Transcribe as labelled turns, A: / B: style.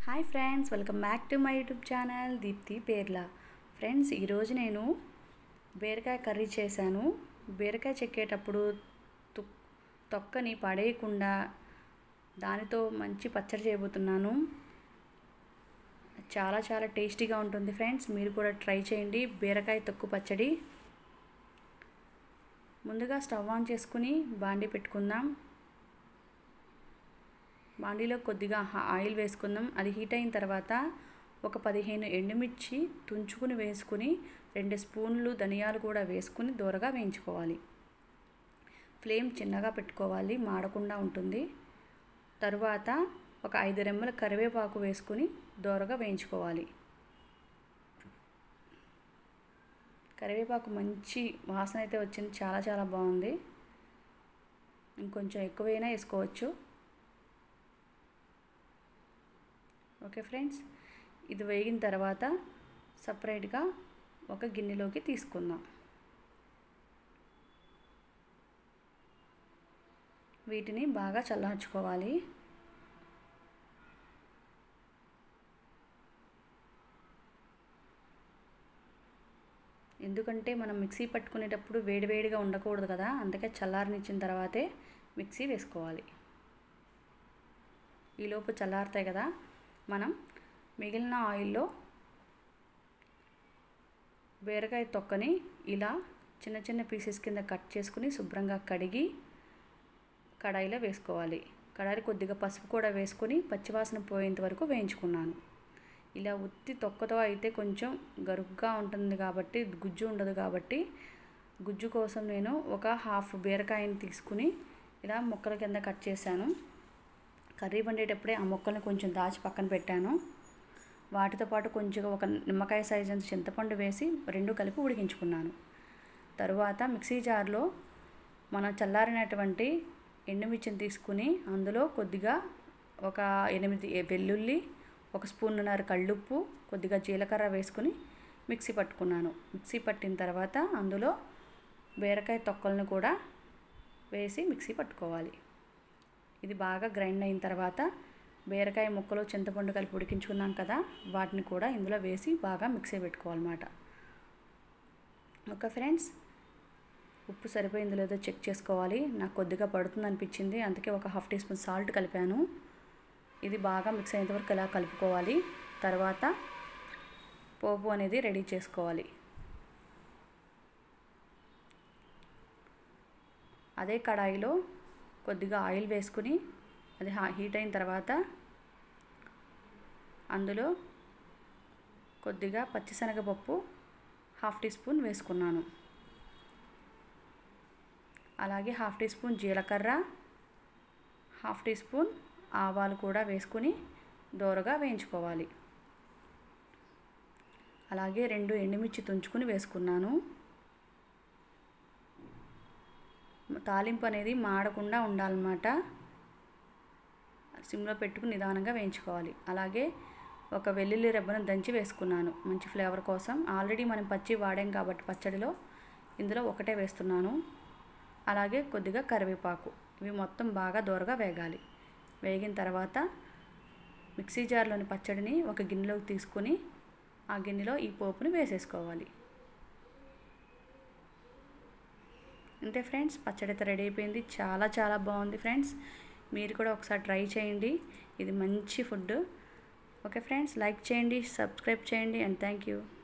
A: hi friends welcome back to my YouTube channel Deepthi Perla friends ఈరోజు నేను బీరకాయ కర్రీ చేశాను బీరకాయ చెక్కేటప్పుడు తు తొక్కని పడేయకుండా దానితో మంచి పచ్చడి చేయబోతున్నాను చాలా చాలా టేస్టీగా ఉంటుంది ఫ్రెండ్స్ మీరు కూడా ట్రై చేయండి బీరకాయ తొక్కు పచ్చడి ముందుగా స్టవ్ ఆన్ చేసుకుని బాండి పెట్టుకుందాం బాండీలో కొద్దిగా ఆయిల్ వేసుకుందాం అది హీట్ అయిన తర్వాత ఒక పదిహేను ఎండుమిర్చి తుంచుకుని వేసుకుని రెండు స్పూన్లు ధనియాలు కూడా వేసుకుని దూరగా వేయించుకోవాలి ఫ్లేమ్ చిన్నగా పెట్టుకోవాలి మాడకుండా ఉంటుంది తరువాత ఒక ఐదు రెమ్మల కరివేపాకు వేసుకుని దూరగా వేయించుకోవాలి కరివేపాకు మంచి వాసన అయితే వచ్చింది చాలా చాలా బాగుంది ఇంకొంచెం ఎక్కువైనా వేసుకోవచ్చు ఓకే ఫ్రెండ్స్ ఇది వేగిన తర్వాత సపరేట్గా ఒక గిన్నెలోకి తీసుకుందాం వీటిని బాగా చల్లార్చుకోవాలి ఎందుకంటే మనం మిక్సీ పట్టుకునేటప్పుడు వేడివేడిగా ఉండకూడదు కదా అందుకే చల్లారనిచ్చిన తర్వాతే మిక్సీ వేసుకోవాలి ఈలోపు చల్లారుతాయి కదా మనం మిగిలిన ఆయిల్లో బీరకాయ తొక్కని ఇలా చిన్న చిన్న పీసెస్ కింద కట్ చేసుకుని శుభ్రంగా కడిగి కడాయిలో వేసుకోవాలి కడాయి కొద్దిగా పసుపు కూడా వేసుకొని పచ్చివాసన పోయేంత వరకు వేయించుకున్నాను ఇలా ఉత్తి తొక్కతో అయితే కొంచెం గరుగ్గా ఉంటుంది కాబట్టి గుజ్జు ఉండదు కాబట్టి గుజ్జు కోసం నేను ఒక హాఫ్ బీరకాయని తీసుకుని ఇలా ముక్కల కింద కట్ చేశాను కర్రీ వండేటప్పుడే ఆ ముక్కల్ని కొంచెం దాచి పక్కన పెట్టాను వాటితో పాటు కొంచెం ఒక నిమ్మకాయ సైజ్ అంత చింతపండు వేసి రెండు కలిపి ఉడికించుకున్నాను తరువాత మిక్సీ జార్లో మనం చల్లారినటువంటి ఎండుమిర్చిని తీసుకుని అందులో కొద్దిగా ఒక ఎనిమిది వెల్లుల్లి ఒక స్పూన్నర కళ్ళుప్పు కొద్దిగా జీలకర్ర వేసుకుని మిక్సీ పట్టుకున్నాను మిక్సీ పట్టిన తర్వాత అందులో బీరకాయ తొక్కలను కూడా వేసి మిక్సీ పట్టుకోవాలి ఇది బాగా గ్రైండ్ అయిన తర్వాత బీరకాయ ముక్కలు చింతపండు కలిపి ఉడికించుకున్నాం కదా వాటిని కూడా ఇందులో వేసి బాగా మిక్సీ పెట్టుకోవాలన్నమాట ఓకే ఫ్రెండ్స్ ఉప్పు సరిపోయిందో లేదో చెక్ చేసుకోవాలి నాకు కొద్దిగా పడుతుంది అనిపించింది అందుకే ఒక హాఫ్ టీ స్పూన్ సాల్ట్ కలిపాను ఇది బాగా మిక్స్ అయ్యేంత వరకు ఇలా కలుపుకోవాలి తర్వాత పోపు అనేది రెడీ చేసుకోవాలి అదే కడాయిలో కొద్దిగా ఆయిల్ వేసుకుని అది హీట్ అయిన తర్వాత అందులో కొద్దిగా పచ్చిశనగపప్పు హాఫ్ టీ స్పూన్ వేసుకున్నాను అలాగే హాఫ్ టీ స్పూన్ జీలకర్ర హాఫ్ టీ స్పూన్ ఆవాలు కూడా వేసుకుని దోరగా వేయించుకోవాలి అలాగే రెండు ఎండుమిర్చి తుంచుకుని వేసుకున్నాను తాలింపు అనేది మాడకుండా ఉండాలన్నమాట సిమ్లో పెట్టుకుని నిదానంగా వేయించుకోవాలి అలాగే ఒక వెల్లుల్లి రెబ్బను దంచి వేసుకున్నాను మంచి ఫ్లేవర్ కోసం ఆల్రెడీ మనం పచ్చి వాడాం కాబట్టి పచ్చడిలో ఇందులో ఒకటే వేస్తున్నాను అలాగే కొద్దిగా కరివేపాకు ఇవి మొత్తం బాగా దూరగా వేగాలి వేగిన తర్వాత మిక్సీ జార్లోని పచ్చడిని ఒక గిన్నెలోకి తీసుకొని ఆ గిన్నెలో ఈ పోపుని వేసేసుకోవాలి అంతే ఫ్రెండ్స్ పచ్చడి అయితే రెడీ అయిపోయింది చాలా చాలా బాగుంది ఫ్రెండ్స్ మీరు కూడా ఒకసారి ట్రై చేయండి ఇది మంచి ఫుడ్ ఓకే ఫ్రెండ్స్ లైక్ చేయండి సబ్స్క్రైబ్ చేయండి అండ్ థ్యాంక్ యూ